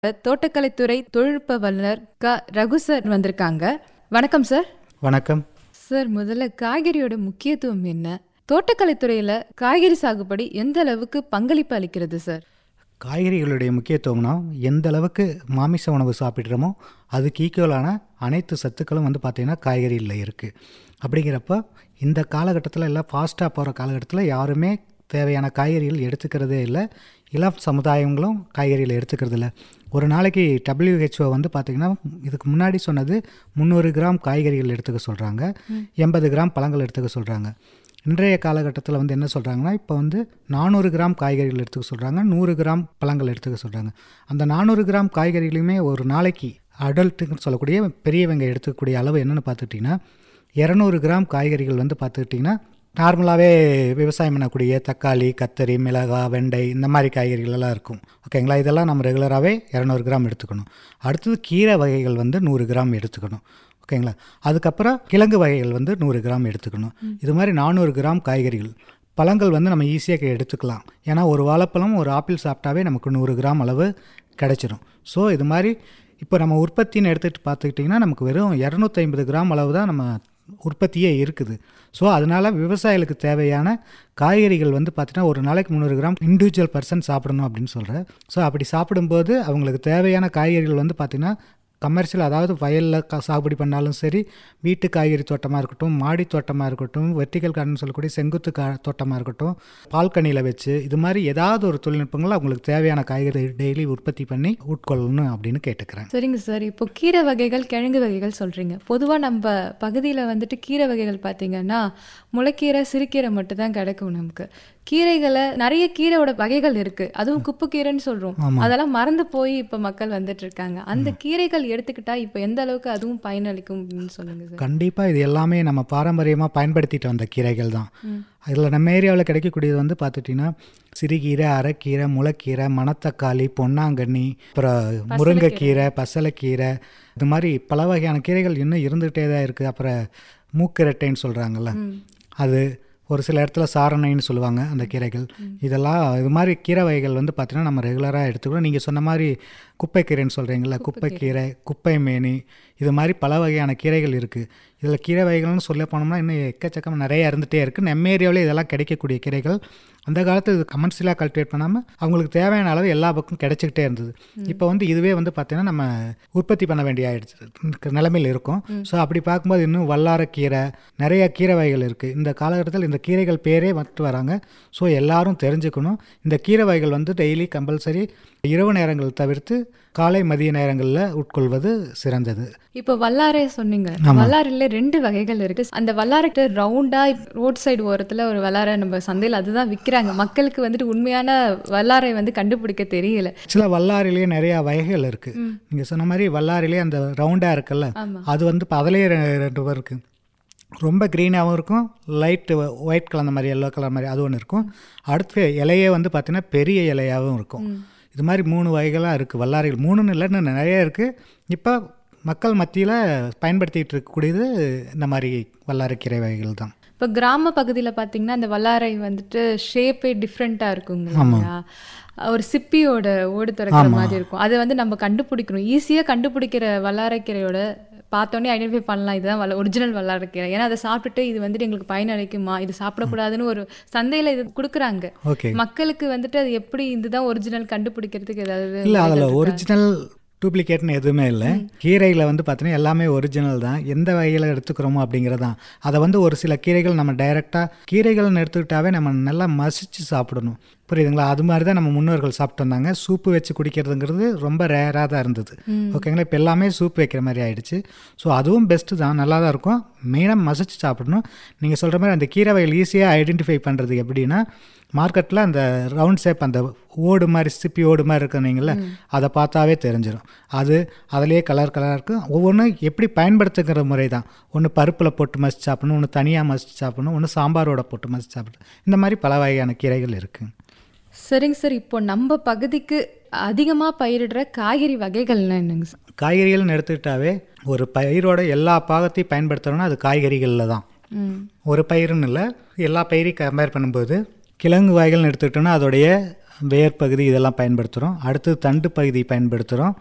தோட்டக்கலைத்துறை தொழில்நுட்ப வல்லுநர் க ரகு சார் வந்திருக்காங்க வணக்கம் சார் வணக்கம் சார் முதல்ல காய்கறியோட முக்கியத்துவம் என்ன தோட்டக்கலைத்துறையில காய்கறி சாகுபடி எந்த அளவுக்கு பங்களிப்பு அளிக்கிறது சார் காய்கறிகளுடைய முக்கியத்துவம்னா எந்த அளவுக்கு மாமிச உணவு சாப்பிட்றோமோ அதுக்கு ஈக்குவலான அனைத்து சத்துக்களும் வந்து பார்த்திங்கன்னா காய்கறியில் இருக்குது அப்படிங்கிறப்ப இந்த காலகட்டத்தில் எல்லாம் ஃபாஸ்ட்டாக போகிற காலகட்டத்தில் யாருமே தேவையான காய்கறிகள் எடுத்துக்கிறதே இல்லை இளம் சமுதாயங்களும் காய்கறிகள் எடுத்துக்கிறது இல்லை ஒரு நாளைக்கு WHO வந்து பார்த்திங்கன்னா இதுக்கு முன்னாடி சொன்னது முந்நூறு கிராம் காய்கறிகள் எடுத்துக்க சொல்கிறாங்க எண்பது கிராம் பழங்கள் எடுத்துக்க சொல்கிறாங்க இன்றைய காலகட்டத்தில் வந்து என்ன சொல்கிறாங்கன்னா இப்போ வந்து நானூறு கிராம் காய்கறிகள் எடுத்துக்க சொல்கிறாங்க நூறு கிராம் பழங்கள் எடுத்துக்க சொல்கிறாங்க அந்த நானூறு கிராம் காய்கறிகளுமே ஒரு நாளைக்கு அடல்ட்டுன்னு சொல்லக்கூடிய பெரியவங்க எடுத்துக்கக்கூடிய அளவு என்னென்னு பார்த்துக்கிட்டிங்கன்னா இரநூறு கிராம் காய்கறிகள் வந்து பார்த்துக்கிட்டிங்கன்னா நார்மலாகவே விவசாயம் பண்ணக்கூடிய தக்காளி கத்தரி மிளகாய் வெண்டை இந்த மாதிரி காய்கறிகள் எல்லாம் இருக்கும் ஓகேங்களா இதெல்லாம் நம்ம ரெகுலராகவே இரநூறு கிராம் எடுத்துக்கணும் அடுத்தது கீரை வகைகள் வந்து நூறு கிராம் எடுத்துக்கணும் ஓகேங்களா அதுக்கப்புறம் கிழங்கு வகைகள் வந்து நூறு கிராம் எடுத்துக்கணும் இது மாதிரி நானூறு கிராம் காய்கறிகள் பழங்கள் வந்து நம்ம ஈஸியாக எடுத்துக்கலாம் ஏன்னா ஒரு வாழைப்பழம் ஒரு ஆப்பிள் சாப்பிட்டாவே நமக்கு நூறு கிராம் அளவு கிடைச்சிரும் ஸோ இது மாதிரி இப்போ நம்ம உற்பத்தின்னு எடுத்துகிட்டு பார்த்துக்கிட்டிங்கன்னா நமக்கு வெறும் இரநூத்தி ஐம்பது கிராம் அளவு தான் நம்ம உற்பத்தியே இருக்குது ஸோ அதனால் விவசாயிகளுக்கு தேவையான காய்கறிகள் வந்து பார்த்திங்கன்னா ஒரு நாளைக்கு முந்நூறு கிராம் இண்டிவிஜுவல் பர்சன் சாப்பிடணும் அப்படின்னு சொல்கிறேன் ஸோ அப்படி சாப்பிடும்போது அவங்களுக்கு தேவையான காய்கறிகள் வந்து பார்த்திங்கன்னா கமர்ஷியல் அதாவது வயலில் க சாகுபடி பண்ணாலும் சரி வீட்டு காய்கறி தோட்டமாக இருக்கட்டும் மாடி தோட்டமாக இருக்கட்டும் வெர்டிக்கல் கார்டன் சொல்லக்கூடிய செங்குத்து கா தோட்டமாக இருக்கட்டும் பால்கனியில் வச்சு இது மாதிரி ஏதாவது ஒரு தொழில்நுட்பங்கள் அவங்களுக்கு தேவையான காய்கறி டெய்லி உற்பத்தி பண்ணி உட்கொள்ளணும் அப்படின்னு கேட்டுக்கிறேன் சரிங்க சார் இப்போ கீரை வகைகள் கிழங்கு வகைகள் சொல்றீங்க பொதுவா நம்ம பகுதியில வந்துட்டு கீரை வகைகள் பார்த்தீங்கன்னா முளைக்கீரை சிறுகீரை மட்டும் தான் கிடைக்கும் நமக்கு கீரைகளை நிறைய கீரையோட வகைகள் இருக்கு அதுவும் குப்புக்கீரைன்னு சொல்றோம் அதெல்லாம் மறந்து போய் இப்ப மக்கள் வந்துட்டு இருக்காங்க அந்த கீரைகள் எடுத்துக்கிட்டா இப்ப எந்த அளவுக்கு அதுவும் பயனளிக்கும் அப்படின்னு சொல்லுங்க சார் கண்டிப்பாக இது எல்லாமே நம்ம பாரம்பரியமாக பயன்படுத்திட்டு வந்த கீரைகள் தான் இதில் நம்ம ஏரியாவில் கிடைக்கக்கூடியது வந்து பார்த்துட்டிங்கன்னா சிறுகீரை அரைக்கீரை முளைக்கீரை மணத்தக்காளி பொன்னாங்கண்ணி அப்புறம் முருங்கைக்கீரை பசலைக்கீரை இது மாதிரி பல வகையான கீரைகள் இன்னும் இருந்துகிட்டே தான் இருக்குது அப்புறம் மூக்கிரட்டைன்னு சொல்கிறாங்கல்ல அது ஒரு சில இடத்துல சாரணைன்னு சொல்லுவாங்க அந்த கீரைகள் இதெல்லாம் இது மாதிரி கீரை வகைகள் வந்து பார்த்தீங்கன்னா நம்ம ரெகுலராக எடுத்துக்கிறோம் நீங்கள் சொன்ன மாதிரி குப்பைக்கீரைன்னு சொல்கிறீங்களா குப்பைக்கீரை குப்பை மேனி இது மாதிரி பல வகையான கீரைகள் இருக்குது இதில் கீரை வகைகள்னு சொல்ல போனோம்னா இன்னும் எக்கச்சக்கம் நிறைய இருந்துகிட்டே இருக்குது நம்ம ஏரியாவிலே இதெல்லாம் கிடைக்கக்கூடிய கீரைகள் அந்த காலத்து இது கமர்ஷியலாக கல்டிவேட் பண்ணாமல் அவங்களுக்கு தேவையான அளவு எல்லா பக்கம் கிடைச்சிக்கிட்டே இருந்தது இப்போ வந்து இதுவே வந்து பார்த்தீங்கன்னா நம்ம உற்பத்தி பண்ண வேண்டிய ஆயிடுச்சு நிலைமையில் இருக்கும் ஸோ அப்படி பார்க்கும்போது இன்னும் வல்லாரக்கீரை நிறைய கீரை வகைகள் இருக்குது இந்த காலகட்டத்தில் இந்த கீரைகள் பேரே வந்துட்டு வராங்க ஸோ எல்லாரும் தெரிஞ்சுக்கணும் இந்த கீரை வகைகள் வந்து டெய்லி கம்பல்சரி இரவு நேரங்கள் தவிர்த்து காலை மதிய நேரங்களில் உட்கொள்வது சிறந்தது இப்போ வல்லாரை சொன்னீங்க வல்லாரில ரெண்டு வகைகள் இருக்கு அந்த வல்லாரை ரவுண்டா ரோட் சைடு ஓரத்துல ஒரு வல்லாரை நம்ம சந்தையில் அதுதான் விற்கிறாங்க மக்களுக்கு வந்துட்டு உண்மையான வல்லாரை வந்து கண்டுபிடிக்க தெரியல சில வல்லாரிலேயே நிறைய வகைகள் இருக்கு நீங்க சொன்ன மாதிரி வல்லாரிலேயே அந்த ரவுண்டா இருக்குல்ல அது வந்து இப்போ அதிலேயே ரெண்டு பேர் இருக்கு ரொம்ப க்ரீனாகவும் இருக்கும் லைட்டு ஒயிட் கலந்த மாதிரி எல்லோ கலர் மாதிரி அது ஒன்று இருக்கும் அடுத்து இலையே வந்து பார்த்தீங்கன்னா பெரிய இலையாகவும் இருக்கும் இது மாதிரி மூணு வகைகளாக இருக்குது வல்லாரிகள் மூணுன்னு இல்லை இன்னும் நிறைய இருக்குது இப்போ மக்கள் மத்தியில் பயன்படுத்திகிட்டு இருக்கக்கூடியது இந்த மாதிரி வல்லாரைக்கீரை வகைகள் தான் இப்போ கிராம பகுதியில் பார்த்தீங்கன்னா அந்த வல்லாரை வந்துட்டு ஷேப்பே டிஃப்ரெண்ட்டாக இருக்குங்க இல்லையா ஒரு சிப்பியோட ஓடு திறக்கிற மாதிரி இருக்கும் அதை வந்து நம்ம கண்டுபிடிக்கணும் ஈஸியாக கண்டுபிடிக்கிற வல்லாரைக்கீரையோட பார்த்தோன்னே ஐடென்டிஃபை பண்ணலாம் இதுதான் வல்ல ஒரிஜினல் வல்லாரைக்கீரை ஏன்னா அதை சாப்பிட்டுட்டு இது வந்துட்டு எங்களுக்கு பயனளிக்குமா இது சாப்பிடக்கூடாதுன்னு ஒரு சந்தையில் இது கொடுக்குறாங்க ஓகே மக்களுக்கு வந்துட்டு அது எப்படி இதுதான் ஒரிஜினல் கண்டுபிடிக்கிறதுக்கு ஏதாவது இல்லை அதில் ஒரிஜினல் டூப்ளிகேட்னு எதுவுமே இல்லை கீரையில் வந்து பார்த்தீங்கன்னா எல்லாமே ஒரிஜினல் தான் எந்த வகையில் எடுத்துக்கிறோமோ அப்படிங்கிறது தான் அதை வந்து ஒரு சில கீரைகள் நம்ம டைரெக்டாக கீரைகள்னு எடுத்துக்கிட்டாவே நம்ம நல்லா மசிச்சு சாப்பிடணும் புரியுதுங்களா அது மாதிரி தான் நம்ம முன்னோர்கள் சாப்பிட்டு வந்தாங்க சூப்பு வச்சு குடிக்கிறதுங்கிறது ரொம்ப ரேராக தான் இருந்தது ஓகேங்களா இப்போ எல்லாமே சூப் வைக்கிற மாதிரி ஆயிடுச்சு ஸோ அதுவும் பெஸ்ட்டு தான் நல்லா தான் இருக்கும் மெயினாக மசிச்சு சாப்பிடணும் நீங்கள் சொல்கிற மாதிரி அந்த கீரை வகைகள் ஈஸியாக ஐடென்டிஃபை பண்ணுறது எப்படின்னா மார்க்கெட்டில் அந்த ரவுண்ட் ஷேப் அந்த ஓடு மாதிரி சிப்பி ஓடு மாதிரி இருக்குன்னீங்கள அதை பார்த்தாவே தெரிஞ்சிடும் அது அதுலேயே கலர் கலராக இருக்கும் ஒவ்வொன்றும் எப்படி பயன்படுத்துகிற முறை தான் ஒன்று பருப்பில் போட்டு மசிச்சு சாப்பிடணும் ஒன்று தனியாக மசிச்சு சாப்பிடணும் ஒன்று சாம்பாரோட போட்டு மசிச்சு சாப்பிடணும் இந்த மாதிரி பல வகையான கீரைகள் இருக்குது சரிங்க சார் இப்போ நம்ம பகுதிக்கு அதிகமாக பயிரிடுற காய்கறி வகைகள்னா என்னங்க சார் காய்கறிகள்னு எடுத்துக்கிட்டாவே ஒரு பயிரோட எல்லா பாகத்தையும் பயன்படுத்துகிறோன்னா அது காய்கறிகளில் தான் ஒரு பயிருன்னு இல்லை எல்லா பயிரையும் கம்பேர் பண்ணும்போது கிழங்கு வகைகள்னு எடுத்துக்கிட்டோன்னா அதோடைய வேர் பகுதி இதெல்லாம் பயன்படுத்துகிறோம் அடுத்து தண்டு பகுதி பயன்படுத்துகிறோம்